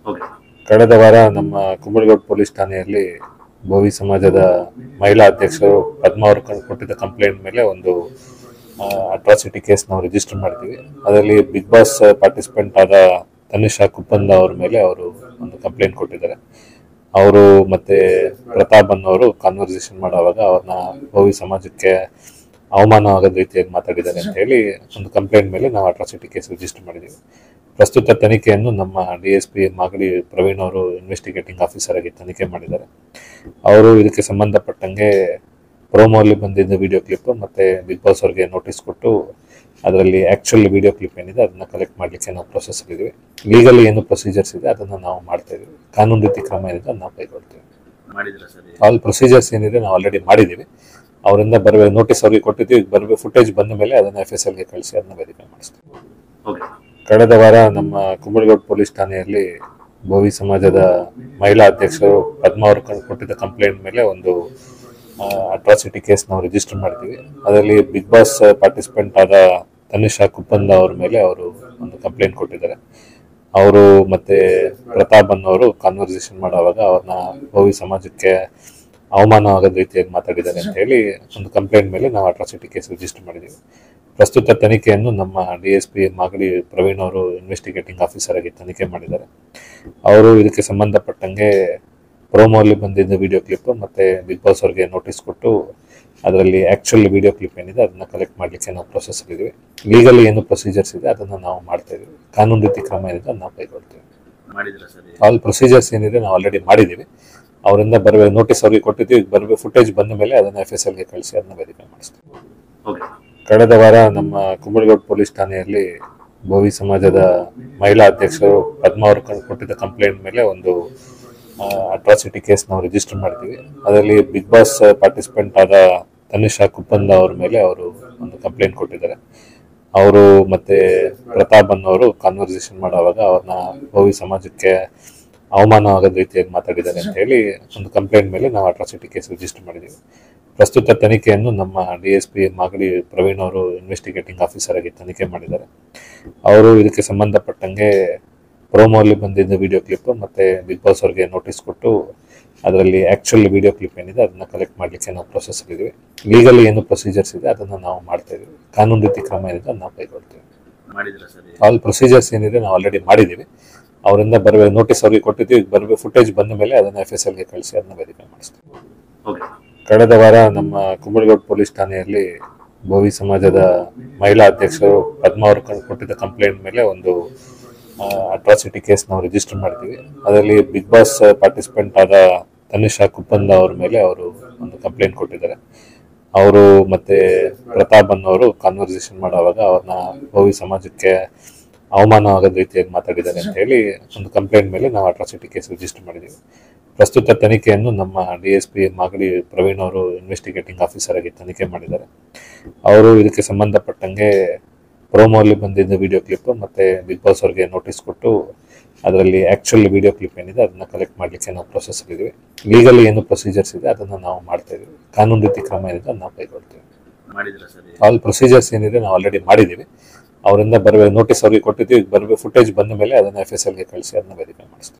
okay ಕಳೆದ ವಾರ ನಮ್ಮ ಕುಂಬಳಗೋಡ್ ಪೊಲೀಸ್ ಠಾಣೆಯಲ್ಲಿ ಭೋವಿ ಸಮಾಜದ ಮಹಿಳಾ ಅಧ್ಯಕ್ಷರು ಪದ್ಮ ಅವರು ಕ- ಕೊಟ್ಟಿದ್ದ ಕಂಪ್ಲೇಂಟ್ ಮೇಲೆ ಒಂದು ಅಟ್ರಾಸಿಟಿ ಕೇಸ್ ನಾವು ರಿಜಿಸ್ಟರ್ ಮಾಡಿದ್ದೀವಿ ಅದರಲ್ಲಿ ಬಿಗ್ ಬಾಸ್ ಪಾರ್ಟಿಸಿಪೆಂಟ್ ಆದ ತನಿಷಾ ಕುಪ್ಪಂದ ಅವ್ರ ಮೇಲೆ ಅವರು ಒಂದು ಕಂಪ್ಲೇಂಟ್ ಕೊಟ್ಟಿದ್ದಾರೆ ಅವರು ಮತ್ತೆ ಪ್ರತಾಪ್ ಅನ್ನೋರು ಕಾನ್ವರ್ಸೇಷನ್ ಮಾಡುವಾಗ ಅವ್ರನ್ನ ಭೋವಿ ಸಮಾಜಕ್ಕೆ ಅವಮಾನ ಆಗದ ರೀತಿಯಾಗಿ ಮಾತಾಡಿದ್ದಾರೆ ಅಂತ ಹೇಳಿ ಒಂದು ಕಂಪ್ಲೇಂಟ್ ಮೇಲೆ ನಾವು ಅಟ್ರಾಸಿಟಿ ಕೇಸ್ ರಿಜಿಸ್ಟರ್ ಮಾಡಿದ್ದೀವಿ ಪ್ರಸ್ತುತ ತನಿಖೆಯನ್ನು ನಮ್ಮ D S P Magadi Praveen ಅವರು ಇನ್ವೆಸ್ಟಿಗೇಟಿಂಗ್ ಆಫೀಸರ್ ಆಗಿ ತನಿಖೆ ಮಾಡಿದ್ದಾರೆ ಅವರು ಇದಕ್ಕೆ ಸಂಬಂಧಪಟ್ಟಂಗೆ ಪ್ರೋಮೋಲ್ಲಿ ಬಂದಿದ್ದ ವಿಡಿಯೋ ಕ್ಲಿಪ್ ಮತ್ತೆ ಬಿಗ್ ಬಾಸ್ ಅವ್ರಿಗೆ ನೋಟಿಸ್ ಕೊಟ್ಟು ಅದರಲ್ಲಿ ಆಕ್ಚುಲ್ ವಿಡಿಯೋ ಕ್ಲಿಪ್ ಏನಿದೆ ಅದನ್ನ ಕಲೆಕ್ಟ್ ಮಾಡಲಿಕ್ಕೆ ನಾವು ಪ್ರೊಸೆಸ್ ಇದ್ದೀವಿ ಲೀಗಲಿ ಏನು ಪ್ರೊಸೀಜರ್ಸ್ ಇದೆ ಅದನ್ನು ನಾವು ಮಾಡ್ತಾ ಇದೀವಿ ಕಾನೂನು ರೀತಿ ಕ್ರಮ ಏನಿದೆ ಅದನ್ನ ನಾವು ಕೈಗೊಳ್ತೀವಿ ಮಾಡಿದ್ರ ಸರ್ ಆಲ್ ಪ್ರೊಸೀಜರ್ಸ್ ಏನಿದೆ ನಾವು ಆಲ್ರೆಡಿ ಮಾಡಿದ್ದೀವಿ ಅವರಿಂದ ಬರಬೇಕು ನೋಟಿಸ್ ಅವ್ರಿಗೆ ಕೊಟ್ಟಿದ್ದೀವಿ ಬರಬೇಕು ಫುಟೇಜ್ ಬಂದ ಮೇಲೆ ಅದನ್ನ ಎಫ್ ಎಸ್ ಎಲ್ಗೆ ಕಳಿಸಿ ಅದನ್ನ ವೆರಿಫೈ ಮಾಡಿಸ್ತೀವಿ ಓಕೆ ಕಳೆದ ವಾರ ನಮ್ಮ ಕುಂಬಳಗೋಡ್ ಪೊಲೀಸ್ ಠಾಣೆಯಲ್ಲಿ ಭೋವಿ ಸಮಾಜದ ಮಹಿಳಾ ಅಧ್ಯಕ್ಷರು ಪದ್ಮ ಅವರು ಕ- ಕೊಟ್ಟಿದ್ದ ಕಂಪ್ಲೇಂಟ್ ಮೇಲೆ ಒಂದು ಅಟ್ರಾಸಿಟಿ ಕೇಸ್ ನಾವು ರಿಜಿಸ್ಟರ್ ಮಾಡಿದ್ದೀವಿ ಅದರಲ್ಲಿ ಬಿಗ್ ಬಾಸ್ ಪಾರ್ಟಿಸಿಪೆಂಟ್ ಆದ ತನಿಷಾ ಕುಪ್ಪಂದ ಅವ್ರ ಮೇಲೆ ಅವರು ಒಂದು ಕಂಪ್ಲೇಂಟ್ ಕೊಟ್ಟಿದ್ದಾರೆ ಅವರು ಮತ್ತೆ ಪ್ರತಾಪ್ ಅನ್ನೋರು ಕಾನ್ವರ್ಸೇಷನ್ ಮಾಡುವಾಗ ಅವ್ರನ್ನ ಭೋವಿ ಸಮಾಜಕ್ಕೆ ಅವಮಾನ ಆಗದ ರೀತಿಯಾಗಿ ಮಾತಾಡಿದ್ದಾರೆ ಅಂತ ಹೇಳಿ ಒಂದು ಕಂಪ್ಲೇಂಟ್ ಮೇಲೆ ನಾವು ಅಟ್ರಾಸಿಟಿ ಕೇಸ್ ರಿಜಿಸ್ಟರ್ ಮಾಡಿದ್ದೀವಿ ಪ್ರಸ್ತುತ ತನಿಖೆಯನ್ನು ನಮ್ಮ D S P Magadi Praveen ಅವರು ಇನ್ವೆಸ್ಟಿಗೇಟಿಂಗ್ ಆಫೀಸರ್ ಆಗಿ ತನಿಖೆ ಮಾಡಿದ್ದಾರೆ ಅವರು ಇದಕ್ಕೆ ಸಂಬಂಧಪಟ್ಟಂಗೆ ಪ್ರೋಮೋಲ್ಲಿ ಬಂದಿದ್ದ ವಿಡಿಯೋ ಕ್ಲಿಪ್ ಮತ್ತೆ ಬಿಗ್ ಬಾಸ್ ಅವ್ರಿಗೆ ನೋಟಿಸ್ ಕೊಟ್ಟು ಅದರಲ್ಲಿ ಆಕ್ಚುಲ್ ವಿಡಿಯೋ ಕ್ಲಿಪ್ ಏನಿದೆ ಅದನ್ನ ಕಲೆಕ್ಟ್ ಮಾಡಲಿಕ್ಕೆ ನಾವು ಪ್ರೊಸೆಸ್ ಇದ್ದೀವಿ ಲೀಗಲಿ ಏನು ಪ್ರೊಸೀಜರ್ಸ್ ಇದೆ ಅದನ್ನು ನಾವು ಮಾಡ್ತಾ ಇದೀವಿ ಕಾನೂನು ರೀತಿ ಕ್ರಮ ಏನಿದೆ ಅದನ್ನ ನಾವು ಕೈಗೊಳ್ತೀವಿ ಮಾಡಿದ್ರ ಸರ್ ಆಲ್ ಪ್ರೊಸೀಜರ್ಸ್ ಏನಿದೆ ನಾವು ಆಲ್ರೆಡಿ ಮಾಡಿದ್ದೀವಿ ಅವರಿಂದ ಬರಬೇಕು ನೋಟಿಸ್ ಅವ್ರಿಗೆ ಕೊಟ್ಟಿದ್ದೀವಿ ಬರಬೇಕು ಫುಟೇಜ್ ಬಂದ ಮೇಲೆ ಅದನ್ನ ಎಫ್ ಎಸ್ ಎಲ್ಗೆ ಕಳಿಸಿ ಅದನ್ನ ವೆರಿಫೈ ಮಾಡಿಸ್ತೀವಿ ಓಕೆ ಕಳೆದ ವಾರ ನಮ್ಮ ಕುಂಬಳಗೋಡ್ ಪೊಲೀಸ್ ಠಾಣೆಯಲ್ಲಿ ಭೋವಿ ಸಮಾಜದ ಮಹಿಳಾ ಅಧ್ಯಕ್ಷರು ಪದ್ಮ ಅವರು ಕ- ಕೊಟ್ಟಿದ್ದ ಕಂಪ್ಲೇಂಟ್ ಮೇಲೆ ಒಂದು ಅಟ್ರಾಸಿಟಿ ಕೇಸ್ ನಾವು ರಿಜಿಸ್ಟರ್ ಮಾಡಿದ್ದೀವಿ ಅದರಲ್ಲಿ ಬಿಗ್ ಬಾಸ್ ಪಾರ್ಟಿಸಿಪೆಂಟ್ ಆದ ತನಿಷಾ ಕುಪ್ಪಂದ ಅವ್ರ ಮೇಲೆ ಅವರು ಒಂದು ಕಂಪ್ಲೇಂಟ್ ಕೊಟ್ಟಿದ್ದಾರೆ ಅವರು ಮತ್ತೆ ಪ್ರತಾಪ್ ಅನ್ನೋರು ಕಾನ್ವರ್ಸೇಷನ್ ಮಾಡುವಾಗ ಅವ್ರನ್ನ ಭೋವಿ ಸಮಾಜಕ್ಕೆ ಅವಮಾನ ಆಗದ ರೀತಿಯಾಗಿ ಮಾತಾಡಿದ್ದಾರೆ ಅಂತ ಹೇಳಿ ಒಂದು ಕಂಪ್ಲೇಂಟ್ ಮೇಲೆ ನಾವು ಅಟ್ರಾಸಿಟಿ ಕೇಸ್ ರಿಜಿಸ್ಟರ್ ಮಾಡಿದ್ದೀವಿ ಪ್ರಸ್ತುತ ತನಿಖೆಯನ್ನು ನಮ್ಮ D S P Magadi Praveen ಅವರು ಇನ್ವೆಸ್ಟಿಗೇಟಿಂಗ್ ಆಫೀಸರ್ ಆಗಿ ತನಿಖೆ ಮಾಡಿದ್ದಾರೆ ಅವರು ಇದಕ್ಕೆ ಸಂಬಂಧಪಟ್ಟಂಗೆ ಪ್ರೋಮೋಲ್ಲಿ ಬಂದಿದ್ದ ವಿಡಿಯೋ ಕ್ಲಿಪ್ ಮತ್ತೆ ಬಿಗ್ ಬಾಸ್ ಅವ್ರಿಗೆ ನೋಟಿಸ್ ಕೊಟ್ಟು ಅದರಲ್ಲಿ ಆಕ್ಚುಲ್ ವಿಡಿಯೋ ಕ್ಲಿಪ್ ಏನಿದೆ ಅದನ್ನ ಕಲೆಕ್ಟ್ ಮಾಡಲಿಕ್ಕೆ ನಾವು ಪ್ರೊಸೆಸ್ ಇದ್ದೀವಿ ಲೀಗಲಿ ಏನು ಪ್ರೊಸೀಜರ್ಸ್ ಇದೆ ಅದನ್ನು ನಾವು ಮಾಡ್ತಾ ಇದೀವಿ ಕಾನೂನು ರೀತಿ ಕ್ರಮ ಏನಿದೆ ಅದನ್ನ ನಾವು ಕೈಗೊಳ್ತೀವಿ ಮಾಡಿದ್ರ ಸರ್ ಆಲ್ ಪ್ರೊಸೀಜರ್ಸ್ ಏನಿದೆ ನಾವು ಆಲ್ರೆಡಿ ಮಾಡಿದ್ದೀವಿ ಅವರಿಂದ ಬರಬೇಕು ನೋಟಿಸ್ ಅವ್ರಿಗೆ ಕೊಟ್ಟಿದ್ದೀವಿ ಬರಬೇಕು ಫುಟೇಜ್ ಬಂದ ಮೇಲೆ ಅದನ್ನ ಎಫ್ ಎಸ್ ಎಲ್ಗೆ ಕಳಿಸಿ ಅದನ್ನ ವೆರಿಫೈ ಮಾಡಿಸ್ತೀವಿ ಓಕೆ ಕಳೆದ ವಾರ ನಮ್ಮ ಕುಂಬಳಗೋಡ್ ಪೊಲೀಸ್ ಠಾಣೆಯಲ್ಲಿ ಭೋವಿ ಸಮಾಜದ ಮಹಿಳಾ ಅಧ್ಯಕ್ಷರು ಪದ್ಮ ಅವರು ಕ- ಕೊಟ್ಟಿದ್ದ ಕಂಪ್ಲೇಂಟ್ ಮೇಲೆ ಒಂದು ಅಟ್ರಾಸಿಟಿ ಕೇಸ್ ನಾವು ರಿಜಿಸ್ಟರ್ ಮಾಡಿದ್ದೀವಿ ಅದರಲ್ಲಿ ಬಿಗ್ ಬಾಸ್ ಪಾರ್ಟಿಸಿಪೆಂಟ್ ಆದ ತನಿಷಾ ಕುಪ್ಪಂದ ಅವ್ರ ಮೇಲೆ ಅವರು ಒಂದು ಕಂಪ್ಲೇಂಟ್ ಕೊಟ್ಟಿದ್ದಾರೆ ಅವರು ಮತ್ತೆ ಪ್ರತಾಪ್ ಅನ್ನೋರು ಕಾನ್ವರ್ಸೇಷನ್ ಮಾಡುವಾಗ ಅವ್ರನ್ನ ಭೋವಿ ಸಮಾಜಕ್ಕೆ ಅವಮಾನ ಆಗದ ರೀತಿಯಾಗಿ ಮಾತಾಡಿದ್ದಾರೆ ಅಂತ ಹೇಳಿ ಒಂದು ಕಂಪ್ಲೇಂಟ್ ಮೇಲೆ ನಾವು ಅಟ್ರಾಸಿಟಿ ಕೇಸ್ ರಿಜಿಸ್ಟರ್ ಮಾಡಿದ್ದೀವಿ ಪ್ರಸ್ತುತ ತನಿಖೆಯನ್ನು ನಮ್ಮ D S P Magadi Praveen ಅವರು ಇನ್ವೆಸ್ಟಿಗೇಟಿಂಗ್ ಆಫೀಸರ್ ಆಗಿ ತನಿಖೆ ಮಾಡಿದ್ದಾರೆ ಅವರು ಇದಕ್ಕೆ ಸಂಬಂಧಪಟ್ಟಂಗೆ ಪ್ರೋಮೋಲ್ಲಿ ಬಂದಿದ್ದ ವಿಡಿಯೋ ಕ್ಲಿಪ್ ಮತ್ತೆ ಬಿಗ್ ಬಾಸ್ ಅವ್ರಿಗೆ ನೋಟಿಸ್ ಕೊಟ್ಟು ಅದರಲ್ಲಿ ಆಕ್ಚುಲ್ ವಿಡಿಯೋ ಕ್ಲಿಪ್ ಏನಿದೆ ಅದನ್ನ ಕಲೆಕ್ಟ್ ಮಾಡಲಿಕ್ಕೆ ನಾವು ಪ್ರೊಸೆಸ್ ಇದ್ದೀವಿ ಲೀಗಲಿ ಏನು ಪ್ರೊಸೀಜರ್ಸ್ ಇದೆ ಅದನ್ನು ನಾವು ಮಾಡ್ತಾ ಇದೀವಿ ಕಾನೂನು ರೀತಿ ಕ್ರಮ ಏನಿದೆ ಅದನ್ನ ನಾವು ಕೈಗೊಳ್ತೀವಿ ಮಾಡಿದ್ರ ಸರ್ ಆಲ್ ಪ್ರೊಸೀಜರ್ಸ್ ಏನಿದೆ ನಾವು ಆಲ್ರೆಡಿ ಮಾಡಿದ್ದೀವಿ ಅವರಿಂದ ಬರಬೇಕು ನೋಟಿಸ್ ಅವ್ರಿಗೆ ಕೊಟ್ಟಿದ್ದೀವಿ ಬರಬೇಕು ಫುಟೇಜ್ ಬಂದ ಮೇಲೆ ಅದನ್ನ ಎಫ್ ಎಸ್ ಎಲ್ಗೆ ಕಳಿಸಿ ಅದನ್ನ ವೆರಿಫೈ ಮಾಡಿಸ್ತೀವಿ